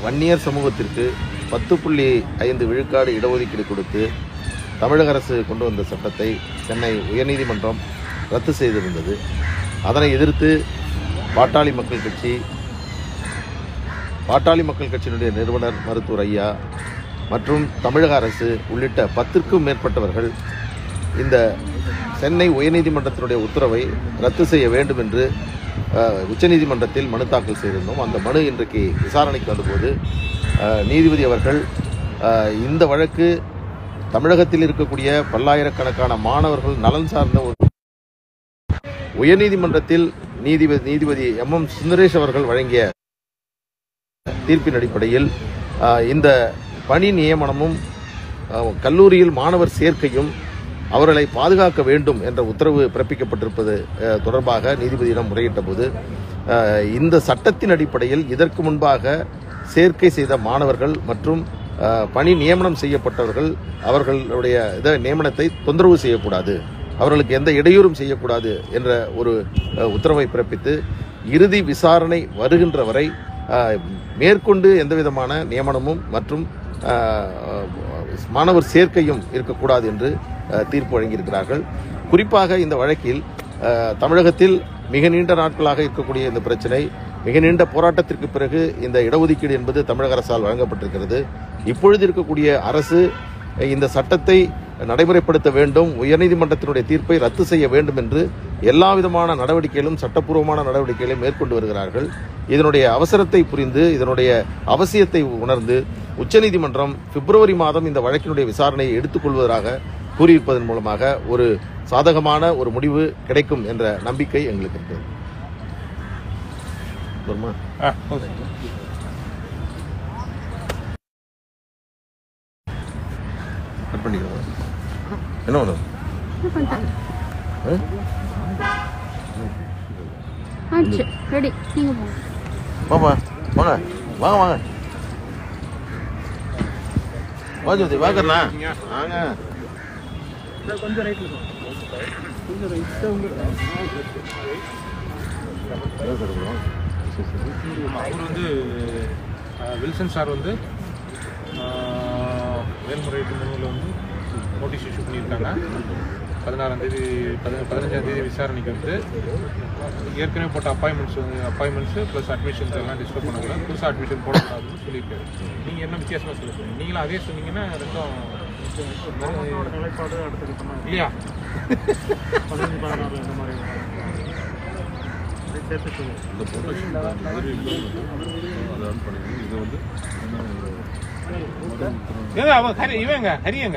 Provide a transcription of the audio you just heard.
வன்னியர் சமூகத்திற்கு பத்து புள்ளி ஐந்து விழுக்காடு இடஒதுக்கீடு கொடுத்து தமிழக அரசு கொண்டு வந்த சட்டத்தை சென்னை உயர்நீதிமன்றம் ரத்து செய்திருந்தது அதனை எதிர்த்து பாட்டாளி மக்கள் கட்சி பாட்டாளி மக்கள் கட்சியினுடைய நிறுவனர் மருத்துவர் ஐயா மற்றும் தமிழக அரசு உள்ளிட்ட பத்திற்கும் மேற்பட்டவர்கள் இந்த சென்னை உயர்நீதிமன்றத்தினுடைய உத்தரவை ரத்து செய்ய வேண்டும் என்று அஹ், உச்சநீதிமன்றத்தில் மனு தாக்கல் செய்திருந்தோம் அந்த மனு இன்றைக்கு விசாரணைக்கு வந்தபோது அஹ், நீதிபதி அவர்கள் அஹ், இந்த வழக்கு தமிழகத்தில் இருக்கக்கூடிய பல்லாயிரக்கணக்கான மாணவர்கள் நலன் சார்ந்த ஒரு உயர்நீதிமன்றத்தில் நீதிபதி நீதிபதி எம் எம் சுந்தரேஷ் அவர்கள் வழங்கிய தீர்ப்பின் அடிப்படையில் ஆஹ், இந்த பணி நியமனமும் ஆஹ், கல்லூரியில் மாணவர் சேர்க்கையும் அவர்களை பாதுகாக்க வேண்டும் என்ற உத்தரவு பிறப்பிக்கப்பட்டிருப்பது ஆஹ், தொடர்பாக நீதிபதியிடம் முறையிட்ட போது ஆஹ், இந்த சட்டத்தின் அடிப்படையில் இதற்கு முன்பாக சேர்க்கை செய்த மாணவர்கள் மற்றும் ஆஹ், பணி நியமனம் செய்யப்பட்டவர்கள் அவர்களுடைய இத நியமனத்தை தொந்தரவு செய்யக்கூடாது அவர்களுக்கு எந்த இடையூறும் செய்யக்கூடாது என்ற ஒரு அஹ், உத்தரவை பிறப்பித்து இறுதி விசாரணை வருகின்ற வரை அஹ், மேற்கொண்டு எந்த விதமான நியமனமும் மற்றும் அஹ், மாணவர் சேர்க்கையும் இருக்கக்கூடாது என்று அஹ், தீர்ப்பு வழங்கியிருக்கிறார்கள் குறிப்பாக இந்த வழக்கில் அஹ், தமிழகத்தில் மிக நீண்ட நாட்களாக இருக்கக்கூடிய இந்த பிரச்சனை மிக நீண்ட போராட்டத்திற்கு பிறகு இந்த இடஒதுக்கீடு என்பது தமிழக அரசால் வழங்கப்பட்டிருக்கிறது இப்பொழுது இருக்கக்கூடிய அரசு இந்த சட்டத்தை நடைமுறைப்படுத்த வேண்டும் உயர்நீதிமன்றத்தினுடைய தீர்ப்பை ரத்து செய்ய வேண்டும் என்று எல்லா விதமான நடவடிக்கைகளும் சட்டப்பூர்வமான நடவடிக்கைகளையும் மேற்கொண்டு வருகிறார்கள் இதனுடைய அவசரத்தை புரிந்து இதனுடைய அவசியத்தை உணர்ந்து உச்சநீதிமன்றம் பிப்ரவரி மாதம் இந்த வழக்கினுடைய விசாரணையை எடுத்துக்கொள்வதாக கூறியிருப்பதன் மூலமாக ஒரு சாதகமான ஒரு முடிவு கிடைக்கும் என்ற நம்பிக்கை எங்களுக்கு இருக்கிறது வருமா? கட் பண்ணிக்கிறோம் என்ன ஒன்று ஆச்சு ரெடி நீங்கள் போங்க பாப்பா வாங்க வாங்க வாங்க வா ஜோதி வாங்கண்ணா வாங்க அவர் வந்து அஹ், வில்சன் சார் வந்து அஹ், மேல்முறையீட்டு மனுவில் வந்து நோட்டீஸ் இஷ்யூ பண்ணியிருக்காங்க பதினாறாம் தேதி பதின பதினஞ்சாம் தேதி விசாரணைக்கு வந்து ஏற்கனவே போட்ட அப்பாயின்மெண்ட்ஸ் அப்பாயின்மெண்ட்ஸ் ப்ளஸ் அட்மிஷன்ஸ் எல்லாம் டிஸ்டர்ப் பண்ணக்கூடாது புதுசாக அட்மிஷன் போடக்கூடாதுன்னு சொல்லியிருக்காரு நீங்கள் என்ன வித்தியாசமாக சொல்ல போறீங்க நீங்களும் அதே சொன்னீங்கன்னா ரெண்டும் நிலைப்பாடு அடுத்த கட்டமாக இல்லையா பதினஞ்சு பதினாறு இந்த மாதிரி அதை சேர்த்து சொல்லுங்கள் இந்த ப்ரொடெக்ஷன் அதான் பண்ணுங்க இது வந்து ஏங்க அவன் ஹரி இவங்க ஹரியங்க